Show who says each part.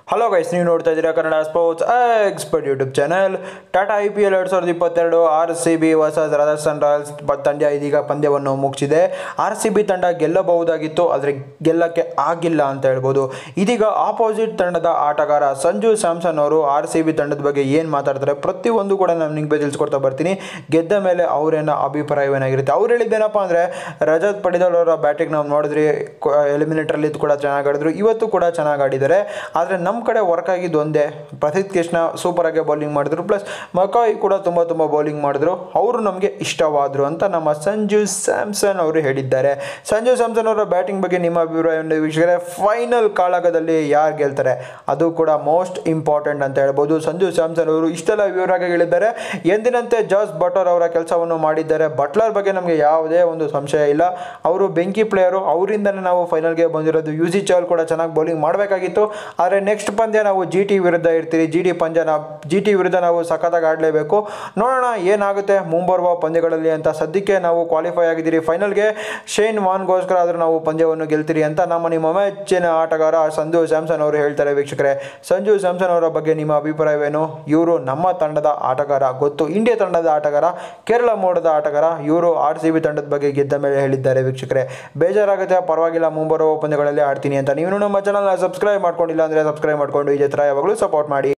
Speaker 1: hello guys ನೀವು ನೋಡ್ತಾ ಇದ್ದೀರಾ Kannada sports expert YouTube channel Tata I P L ಎರಡು ಸಾವಿರದ ಇಪ್ಪತ್ತೆರಡು R C B versus Rajasthan Royals ಬ- ತಂಡ ಇದೀಗ ಪಂದ್ಯವನ್ನು ಮುಗಿಸಿದೆ ಆರ್ ಸಿ ಬಿ ತಂಡ ಗೆಲ್ಲಬಹುದಾಗಿತ್ತು ಆದರೆ ಗೆಲ್ಲಕ್ಕೆ ಆಗಿಲ್ಲ ಅಂತ ಹೇಳ್ಬೋದು ಇದೀಗ ಆಪೋಸಿಟ್ ತಂಡದ ಆಟಗಾರ ಸಂಜು ಸ್ಯಾಮ್ಸನ್ ಅವರು ಆರ್ ಸಿ ಬಿ ತಂಡದ ಬಗ್ಗೆ ಏನು ಮಾತಾಡ್ತಾರೆ ಪ್ರತಿಯೊಂದು ಕೂಡ ನಾನು ನಿಮಗೆ ತಿಳಿಸ್ಕೊಡ್ತಾ ಬರ್ತೀನಿ ಗೆದ್ದ ಮೇಲೆ ಅವರೇನ ಅಭಿಪ್ರಾಯವೇನಾಗಿರುತ್ತೆ ಅವ್ರು ಹೇಳಿದ್ದೇನಪ್ಪ ಅಂದರೆ ರಜತ್ ಪಡಿದಾಲ್ ಅವರ ಬ್ಯಾಟಿಂಗ್ ನಾವು ನೋಡಿದ್ರಿ ಎಲಿಮಿನೇಟರಲ್ಲಿ ಕೂಡ ಚೆನ್ನಾಗಿ ಆಡಿದ್ರು ಇವತ್ತು ಕೂಡ ಚೆನ್ನಾಗಿ ಆಡಿದ್ದಾರೆ ಆದರೆ ನಮ್ಮ ಕಡೆ ವರ್ಕ್ ಆಗಿದ್ದು ಒಂದೇ ಪ್ರಸಿದ್ಧ ಕೃಷ್ಣ ಸೂಪರ್ ಆಗಿ ಬೌಲಿಂಗ್ ಮಾಡಿದ್ರು ಪ್ಲಸ್ ಮಕಾಯ್ ಕೂಡ ತುಂಬ ತುಂಬ ಬೌಲಿಂಗ್ ಮಾಡಿದ್ರು ಅವರು ನಮಗೆ ಇಷ್ಟವಾದರು ಅಂತ ನಮ್ಮ ಸಂಜು ಸ್ಯಾಮ್ಸನ್ ಅವರು ಹೇಳಿದ್ದಾರೆ ಸಂಜು ಸ್ಯಾಮ್ಸನ್ ಅವರ ಬ್ಯಾಟಿಂಗ್ ಬಗ್ಗೆ ನಿಮ್ಮ ಅಭಿಪ್ರಾಯವನ್ನು ವೀಕ್ಷಕರೇ ಫೈನಲ್ ಕಾಳಗದಲ್ಲಿ ಯಾರು ಗೆಲ್ತಾರೆ ಅದು ಕೂಡ ಮೋಸ್ಟ್ ಇಂಪಾರ್ಟೆಂಟ್ ಅಂತ ಹೇಳ್ಬೋದು ಸಂಜು ಸ್ಯಾಮ್ಸನ್ ಅವರು ಇಷ್ಟೆಲ್ಲ ವಿವರವಾಗಿ ಹೇಳಿದ್ದಾರೆ ಎಂದಿನಂತೆ ಜಾಸ್ ಬಟರ್ ಅವರ ಕೆಲಸವನ್ನು ಮಾಡಿದ್ದಾರೆ ಬಟ್ಲರ್ ಬಗ್ಗೆ ನಮಗೆ ಯಾವುದೇ ಒಂದು ಸಂಶಯ ಇಲ್ಲ ಅವರು ಬೆಂಕಿ ಪ್ಲೇಯರು ಅವರಿಂದನೇ ನಾವು ಫೈನಲ್ಗೆ ಬಂದಿರೋದು ಯು ಸಿ ಚಹಲ್ ಕೂಡ ಚೆನ್ನಾಗಿ ಬೌಲಿಂಗ್ ಮಾಡಬೇಕಾಗಿತ್ತು ಆದರೆ ನೆಕ್ಸ್ಟ್ ಪಂದ್ಯ ನಾವು ಜಿ ಟಿ ವಿರುದ್ಧ ಇರ್ತೀರಿ ಜಿ ಟಿ ಪಂದ್ಯ ನಾವು ಜಿ ಟಿ ವಿರುದ್ಧ ನಾವು ಸಖತ್ತಾಗಿ ಆಡಲೇಬೇಕು ನೋಡೋಣ ಏನಾಗುತ್ತೆ ಮುಂಬರುವ ಪಂದ್ಯಗಳಲ್ಲಿ ಅಂತ ಸದ್ಯಕ್ಕೆ ನಾವು ಕ್ವಾಲಿಫೈ ಆಗಿದ್ದೀರಿ ಫೈನಲ್ಗೆ ಶೇನ್ ವಾನ್ಗೋಸ್ಕರ ಆದರೂ ನಾವು ಪಂದ್ಯವನ್ನು ಗೆಲ್ತೀರಿ ಅಂತ ನಮ್ಮ ನಿಮ್ಮ ಮೆಚ್ಚಿನ ಆಟಗಾರ ಸಂಜು ಸ್ಯಾಮ್ಸನ್ ಅವರು ಹೇಳ್ತಾರೆ ವೀಕ್ಷಕರೇ ಸಂಜು ಸ್ಯಾಮ್ಸನ್ ಅವರ ಬಗ್ಗೆ ನಿಮ್ಮ ಅಭಿಪ್ರಾಯವೇನು ಇವರು ನಮ್ಮ ತಂಡದ ಆಟಗಾರ ಗೊತ್ತು ಇಂಡಿಯಾ ತಂಡದ ಆಟಗಾರ ಕೇರಳ ಮೋಡದ ಆಟಗಾರ ಇವರು ಆರ್ ಸಿ ಬಿ ತಂಡದ ಬಗ್ಗೆ ಗೆದ್ದ ಮೇಲೆ ಹೇಳಿದ್ದಾರೆ ವೀಕ್ಷಕರೇ ಬೇಜಾರಾಗುತ್ತೆ ಪರವಾಗಿಲ್ಲ ಮುಂಬರುವ ಪಂದ್ಯಗಳಲ್ಲಿ ಆಡ್ತೀನಿ ಅಂತ ನೀವು ನಮ್ಮ ಚಾನಲ್ನ ಸಬ್ಸ್ಕ್ರೈಬ್ ಮಾಡ್ಕೊಂಡಿಲ್ಲ ಅಂದರೆ ಸಬ್ಸ್ಕ್ರೈಬ್ ಮಾಡ್ಕೊಂಡು ಇದೇ ಥರ ಯಾವಾಗಲೂ ಸಪೋರ್ಟ್ ಮಾಡಿ